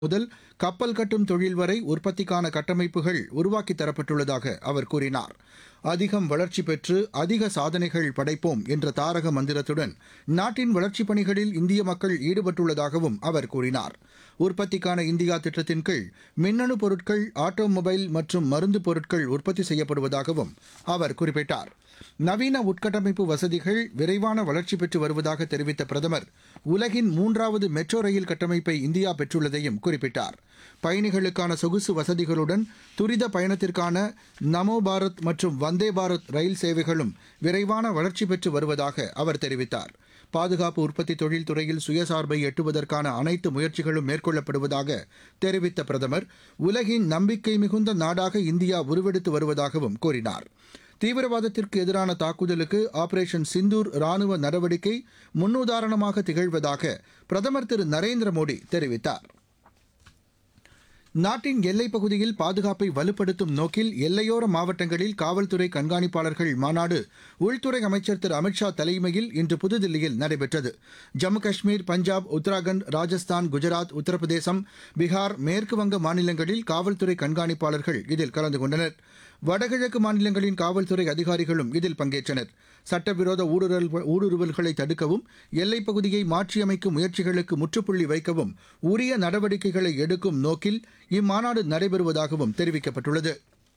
முதல் கப்பல் கட்டும் தொழில் வரை உற்பத்திக்கான கட்டமைப்புகள் உருவாக்கித் தரப்பட்டுள்ளதாக அவர் கூறினார் அதிகம் வளர்ச்சி பெற்று அதிக சாதனைகள் படைப்போம் என்ற தாரக மந்திரத்துடன் நாட்டின் வளர்ச்சிப் பணிகளில் இந்திய மக்கள் ஈடுபட்டுள்ளதாகவும் அவர் கூறினார் உற்பத்திக்கான இந்தியா திட்டத்தின் கீழ் மின்னணு பொருட்கள் ஆட்டோமொபைல் மற்றும் மருந்து பொருட்கள் உற்பத்தி செய்யப்படுவதாகவும் அவர் குறிப்பிட்டார் நவீன உட்கட்டமைப்பு வசதிகள் விரைவான வளர்ச்சி பெற்று வருவதாக தெரிவித்த பிரதமர் உலகின் மூன்றாவது மெட்ரோ ரயில் கட்டமைப்பை இந்தியா பெற்றுள்ளதையும் குறிப்பிட்டார் பயணிகளுக்கான சொகுசு வசதிகளுடன் துரித பயணத்திற்கான நமோ பாரத் மற்றும் வந்தே பாரத் ரயில் சேவைகளும் விரைவான வளர்ச்சி பெற்று வருவதாக அவர் தெரிவித்தார் பாதுகாப்பு உற்பத்தி தொழில் துறையில் சுயசார்பை எட்டுவதற்கான அனைத்து முயற்சிகளும் மேற்கொள்ளப்படுவதாக தெரிவித்த பிரதமர் உலகின் நம்பிக்கை மிகுந்த நாடாக இந்தியா உருவெடுத்து வருவதாகவும் கூறினார் தீவிரவாதத்திற்கு எதிரான தாக்குதலுக்கு ஆபரேஷன் சிந்தூர் ராணுவ நடவடிக்கை முன்னுதாரணமாக திகழ்வதாக பிரதமர் திரு நரேந்திர மோடி தெரிவித்தார் நாட்டின் எல்லைப் பகுதியில் பாதுகாப்பை வலுப்படுத்தும் நோக்கில் எல்லையோர மாவட்டங்களில் காவல்துறை கண்காணிப்பாளர்கள் மாநாடு உள்துறை அமைச்சர் திரு அமித்ஷா தலைமையில் இன்று புதுதில்லியில் நடைபெற்றது ஜம்மு காஷ்மீர் பஞ்சாப் உத்தராகண்ட் ராஜஸ்தான் குஜராத் உத்தரப்பிரதேசம் பீகார் மேற்குவங்க மாநிலங்களில் காவல்துறை கண்காணிப்பாளர்கள் இதில் கலந்து கொண்டனர் வடகிழக்கு மாநிலங்களின் காவல்துறை அதிகாரிகளும் இதில் பங்கேற்றனர் சட்டவிரோத ஊடுருவல் ஊடுருவல்களை தடுக்கவும் எல்லைப் பகுதியை மாற்றியமைக்கும் முயற்சிகளுக்கு முற்றுப்புள்ளி வைக்கவும் உரிய நடவடிக்கைகளை எடுக்கும் நோக்கில் இம்மாநாடு நடைபெறுவதாகவும் தெரிவிக்கப்பட்டுள்ளது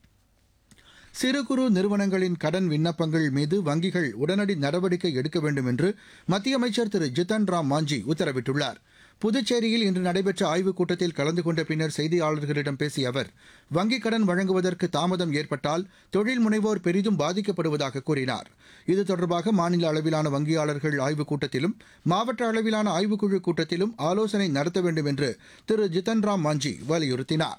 சிறு குறு நிறுவனங்களின் கடன் விண்ணப்பங்கள் மீது வங்கிகள் உடனடி நடவடிக்கை எடுக்க வேண்டும் என்று மத்திய அமைச்சர் திரு ஜித்தன் ராம் மாஞ்சி உத்தரவிட்டுள்ளார் புதுச்சேரியில் இன்று நடைபெற்ற ஆய்வுக் கூட்டத்தில் கலந்து கொண்ட பின்னர் செய்தியாளர்களிடம் பேசிய அவர் வங்கிக் கடன் வழங்குவதற்கு தாமதம் ஏற்பட்டால் தொழில் முனைவோர் பெரிதும் பாதிக்கப்படுவதாக கூறினார் இது தொடர்பாக மாநில அளவிலான வங்கியாளர்கள் ஆய்வுக் கூட்டத்திலும் மாவட்ட அளவிலான ஆய்வுக்குழு கூட்டத்திலும் ஆலோசனை நடத்த வேண்டும் என்று திரு ஜித்தன் ராம் மாஞ்சி வலியுறுத்தினார்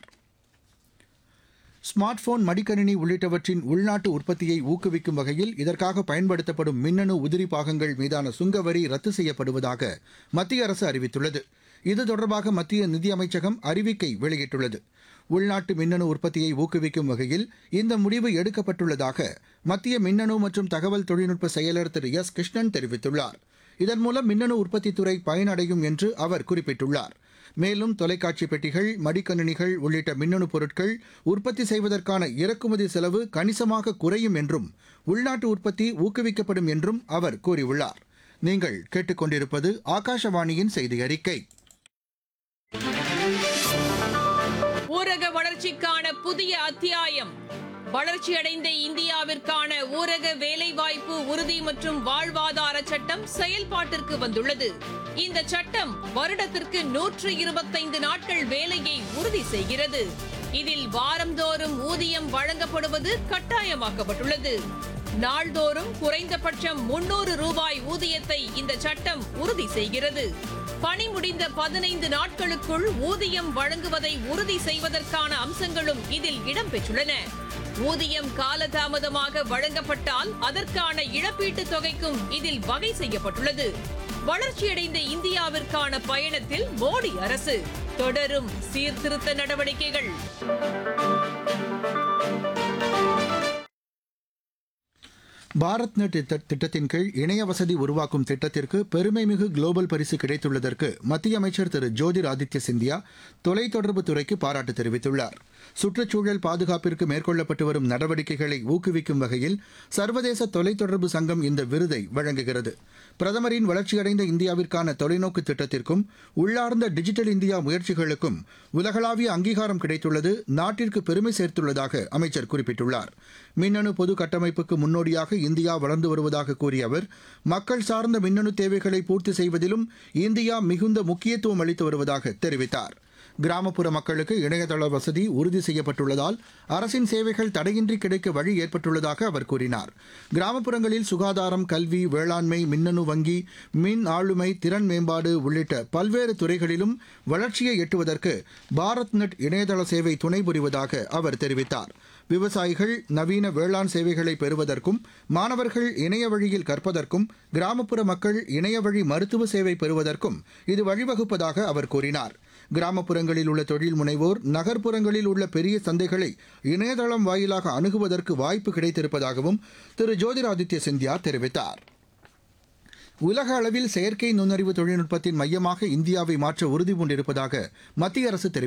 ஸ்மார்ட் போன் மடிக்கணினி உள்ளிட்டவற்றின் உள்நாட்டு உற்பத்தியை ஊக்குவிக்கும் வகையில் இதற்காக பயன்படுத்தப்படும் மின்னணு உதிரி பாகங்கள் மீதான சுங்க வரி ரத்து செய்யப்படுவதாக மத்திய அரசு அறிவித்துள்ளது இது தொடர்பாக மத்திய நிதியமைச்சகம் அறிவிக்கை வெளியிட்டுள்ளது உள்நாட்டு மின்னணு உற்பத்தியை ஊக்குவிக்கும் வகையில் இந்த முடிவு எடுக்கப்பட்டுள்ளதாக மத்திய மின்னணு மற்றும் தகவல் தொழில்நுட்ப செயலர் திரு எஸ் கிருஷ்ணன் தெரிவித்துள்ளார் இதன் மூலம் மின்னணு உற்பத்தித்துறை பயனடையும் என்று அவர் குறிப்பிட்டுள்ளார் மேலும் தொலைக்காட்சி பெட்டிகள் மடிக்கணினிகள் உள்ளிட்ட மின்னணு பொருட்கள் உற்பத்தி செய்வதற்கான இறக்குமதி செலவு கணிசமாக குறையும் என்றும் உள்நாட்டு உற்பத்தி ஊக்குவிக்கப்படும் என்றும் அவர் கூறியுள்ளார் நீங்கள் கேட்டுக்கொண்டிருப்பது ஆகாஷவாணியின் செய்தி அறிக்கை ஊரக வளர்ச்சிக்கான புதிய அத்தியாயம் வளர்ச்சியடைந்த இந்தியாவிற்கான ஊரக வேலைவாய்ப்பு உறுதி மற்றும் வாழ்வாதார சட்டம் செயல்பாட்டிற்கு வந்துள்ளது இந்த சட்டம் வருடத்திற்கு நூற்று இருபத்தைந்து நாட்கள் வேலையை உறுதி செய்கிறது இதில் வாரந்தோறும் ஊதியம் வழங்கப்படுவது கட்டாயமாக்கப்பட்டுள்ளது நாள்தோறும் குறைந்தபட்சம் முன்னூறு ரூபாய் ஊதியத்தை இந்த சட்டம் உறுதி செய்கிறது பணி முடிந்த பதினைந்து நாட்களுக்குள் ஊதியம் வழங்குவதை உறுதி செய்வதற்கான அம்சங்களும் இதில் இடம்பெற்றுள்ளன ஊதியம் காலதாமதமாக வழங்கப்பட்டால் அதற்கான இழப்பீட்டுத் தொகைக்கும் இதில் வகை செய்யப்பட்டுள்ளது வளர்ச்சியடைந்த இந்தியாவிற்கான பயணத்தில் மோடி அரசு தொடரும் சீர்திருத்த நடவடிக்கைகள் பாரத் நெட் திட்ட- திட்டத்தின் கீழ் இணைய வசதி உருவாக்கும் திட்டத்திற்கு பெருமைமிகு குளோபல் பரிசு கிடைத்துள்ளதற்கு மத்திய அமைச்சர் திரு ஜோதிர் ஆதித்ய சிந்தியா தொலைத்தொடர்பு துறைக்கு பாராட்டு தெரிவித்துள்ளார் சுற்றுச்சூழல் பாதுகாப்பிற்கு மேற்கொள்ளப்பட்டு வரும் நடவடிக்கைகளை ஊக்குவிக்கும் வகையில் சர்வதேச தொலைத்தொடர்பு சங்கம் இந்த விருதை வழங்குகிறது பிரதமரின் வளர்ச்சியடைந்த இந்தியாவிற்கான தொலைநோக்கு திட்டத்திற்கும் உள்ளார்ந்த டிஜிட்டல் இந்தியா முயற்சிகளுக்கும் உலகளாவிய அங்கீகாரம் கிடைத்துள்ளது நாட்டிற்கு பெருமை சேர்த்துள்ளதாக அமைச்சர் குறிப்பிட்டுள்ளார் மின்னணு பொது கட்டமைப்புக்கு முன்னோடியாக இந்தியா வளர்ந்து வருவதாக கூறிய அவர் மக்கள் சார்ந்த மின்னணு தேவைகளை பூர்த்தி செய்வதிலும் இந்தியா மிகுந்த முக்கியத்துவம் அளித்து வருவதாக தெரிவித்தார் கிராமப்புற மக்களுக்கு இணையதள வசதி உறுதி செய்யப்பட்டுள்ளதால் அரசின் சேவைகள் தடையின்றி கிடைக்க வழி ஏற்பட்டுள்ளதாக அவர் கூறினார் கிராமப்புறங்களில் சுகாதாரம் கல்வி வேளாண்மை மின்னணு வங்கி மின் ஆளுமை திறன் மேம்பாடு உள்ளிட்ட பல்வேறு துறைகளிலும் வளர்ச்சியை எட்டுவதற்கு பாரத் நெட் இணையதள சேவை துணை புரிவதாக அவர் தெரிவித்தார் விவசாயிகள் நவீன வேளாண் சேவைகளை பெறுவதற்கும் மாணவர்கள் இணைய வழியில் கற்பதற்கும் கிராமப்புற மக்கள் இணைய வழி மருத்துவ சேவை பெறுவதற்கும் இது வழிவகுப்பதாக அவர் கூறினார் கிராமப்புறங்களில் உள்ள தொழில் முனைவோர் நகர்ப்புறங்களில் உள்ள பெரிய சந்தைகளை இணையதளம் வாயிலாக அணுகுவதற்கு வாய்ப்பு கிடைத்திருப்பதாகவும் திரு ஜோதிராதித்ய சிந்தியா தெரிவித்தார் உலக அளவில் செயற்கை நுண்ணறிவு தொழில்நுட்பத்தின் மையமாக இந்தியாவை மாற்ற உறுதிபூண்டிருப்பதாக மத்திய அரசு தெரிவித்துள்ளது